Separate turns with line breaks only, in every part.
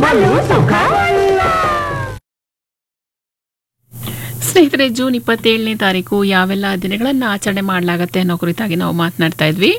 ಬಲು ಸುಖವಲ್ಲ
ಸ್ನೇಹಿತರೆ ಜೂನ್ ಇಪ್ಪತ್ತೇಳನೇ ತಾರೀಕು ಯಾವೆಲ್ಲ ದಿನಗಳನ್ನು ಆಚರಣೆ ಮಾಡಲಾಗತ್ತೆ ಅನ್ನೋ ಕುರಿತಾಗಿ ನಾವು ಮಾತನಾಡ್ತಾ ಇದ್ವಿ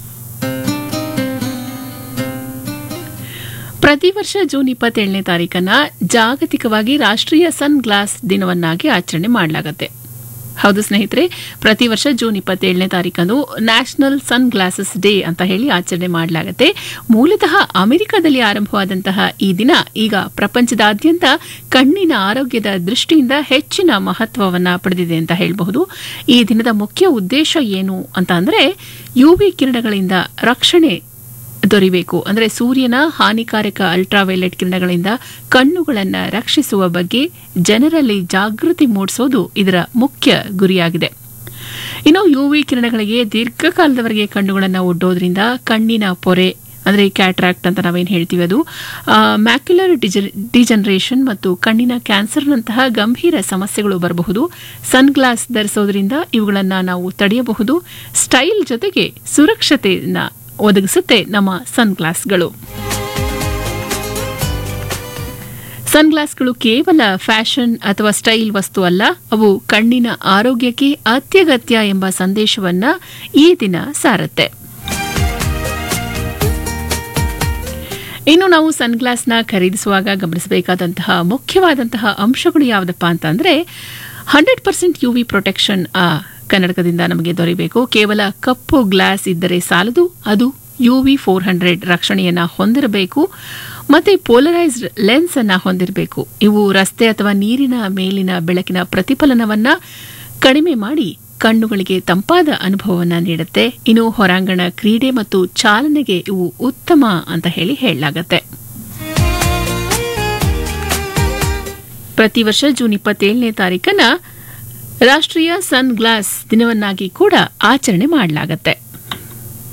ಪ್ರತಿ ವರ್ಷ ಜೂನ್ ಇಪ್ಪತ್ತೇಳನೇ ತಾರೀಕನ್ನ ಜಾಗತಿಕವಾಗಿ ರಾಷ್ಟ್ರೀಯ ಸನ್ ಗ್ಲಾಸ್ ದಿನವನ್ನಾಗಿ ಆಚರಣೆ ಮಾಡಲಾಗತ್ತೆ ಹೌದು ಸ್ನೇಹಿತರೆ ಪ್ರತಿ ವರ್ಷ ಜೂನ್ ಇಪ್ಪತ್ತೇಳನೇ ತಾರೀಕಂದು ನ್ಯಾಷನಲ್ ಸನ್ ಗ್ಲಾಸಸ್ ಡೇ ಅಂತ ಹೇಳಿ ಆಚರಣೆ ಮಾಡಲಾಗುತ್ತೆ ಮೂಲತಃ ಅಮೆರಿಕದಲ್ಲಿ ಆರಂಭವಾದಂತಹ ಈ ದಿನ ಈಗ ಪ್ರಪಂಚದಾದ್ಯಂತ ಕಣ್ಣಿನ ಆರೋಗ್ಯದ ದೃಷ್ಟಿಯಿಂದ ಹೆಚ್ಚಿನ ಮಹತ್ವವನ್ನ ಪಡೆದಿದೆ ಅಂತ ಹೇಳಬಹುದು ಈ ದಿನದ ಮುಖ್ಯ ಉದ್ದೇಶ ಏನು ಅಂತ ಅಂದ್ರೆ ಯುವಿ ಕಿರಣಗಳಿಂದ ರಕ್ಷಣೆ ದೊರೆಯಬೇಕು ಅಂದರೆ ಸೂರ್ಯನ ಹಾನಿಕಾರಕ ಅಲ್ಟ್ರಾವೈಲೆಟ್ ಕಿರಣಗಳಿಂದ ಕಣ್ಣುಗಳನ್ನು ರಕ್ಷಿಸುವ ಬಗ್ಗೆ ಜನರಲ್ಲಿ ಜಾಗೃತಿ ಮೂಡಿಸೋದು ಇದರ ಮುಖ್ಯ ಗುರಿಯಾಗಿದೆ ಇನ್ನು ಯುವಿ ಕಿರಣಗಳಿಗೆ ದೀರ್ಘಕಾಲದವರೆಗೆ ಕಣ್ಣುಗಳನ್ನು ಒಡ್ಡೋದ್ರಿಂದ ಕಣ್ಣಿನ ಪೊರೆ ಅಂದರೆ ಕ್ಯಾಟ್ರಾಕ್ಟ್ ಅಂತ ನಾವೇನು ಹೇಳ್ತೀವಿ ಅದು ಮ್ಯಾಕ್ಯುಲರ್ ಡಿಜನರೇಷನ್ ಮತ್ತು ಕಣ್ಣಿನ ಕ್ಯಾನ್ಸರ್ನಂತಹ ಗಂಭೀರ ಸಮಸ್ಯೆಗಳು ಬರಬಹುದು ಸನ್ಗ್ಲಾಸ್ ಧರಿಸೋದ್ರಿಂದ ಇವುಗಳನ್ನು ನಾವು ತಡೆಯಬಹುದು ಸ್ಟೈಲ್ ಜೊತೆಗೆ ಸುರಕ್ಷತೆಯನ್ನು ಒದಗಿಸುತ್ತೆ ನಮ್ಮ ಸನ್ಗ್ಲಾಸ್ಗಳು ಸನ್ಗ್ಲಾಸ್ಗಳು ಕೇವಲ ಫ್ಯಾಷನ್ ಅಥವಾ ಸ್ಟೈಲ್ ವಸ್ತು ಅಲ್ಲ ಅವು ಕಣ್ಣಿನ ಆರೋಗ್ಯಕ್ಕೆ ಅತ್ಯಗತ್ಯ ಎಂಬ ಸಂದೇಶವನ್ನ ಈ ದಿನ ಸಾರುತ್ತೆ ಇನ್ನು ನಾವು ಸನ್ಗ್ಲಾಸ್ನ ಖರೀದಿಸುವಾಗ ಗಮನಿಸಬೇಕಾದಂತಹ ಮುಖ್ಯವಾದಂತಹ ಅಂಶಗಳು ಯಾವುದಪ್ಪ ಅಂತಂದ್ರೆ hundred percent U V protection ಆ ಕನ್ನಡಕದಿಂದ ನಮಗೆ ದೊರೆಯಬೇಕು ಕೇವಲ ಕಪ್ಪು ಗ್ಲಾಸ್ ಇದ್ದರೆ ಸಾಲದು ಅದು ಯು ವಿ ಫೋರ್ ಹಂಡ್ರೆಡ್ ರಕ್ಷಣೆಯನ್ನ ಹೊಂದಿರಬೇಕು ಮತ್ತೆ ಪೋಲರೈಸ್ಡ್ ಲೆನ್ಸ್ ಅನ್ನ ಹೊಂದಿರಬೇಕು ಇವು ರಸ್ತೆ ಅಥವಾ ನೀರಿನ ಮೇಲಿನ ಬೆಳಕಿನ ಪ್ರತಿಫಲನವನ್ನ ಕಡಿಮೆ ಮಾಡಿ ಕಣ್ಣುಗಳಿಗೆ ತಂಪಾದ ಅನುಭವವನ್ನು ನೀಡುತ್ತೆ ಇನ್ನು ಹೊರಾಂಗಣ ಕ್ರೀಡೆ ಮತ್ತು ಚಾಲನೆಗೆ ಇವು ಉತ್ತಮ ಅಂತ ಹೇಳಿ ಹೇಳಲಾಗತ್ತೆ ಪ್ರತಿ ವರ್ಷ ಜೂನ್ ಇಪ್ಪತ್ತೇಳನೇ ತಾರೀಕನ್ನ ರಾಷ್ಟ್ರೀಯ ಸನ್ ಗ್ಲಾಸ್ ದಿನವನ್ನಾಗಿ ಕೂಡ ಆಚರಣೆ ಮಾಡಲಾಗತ್ತೆ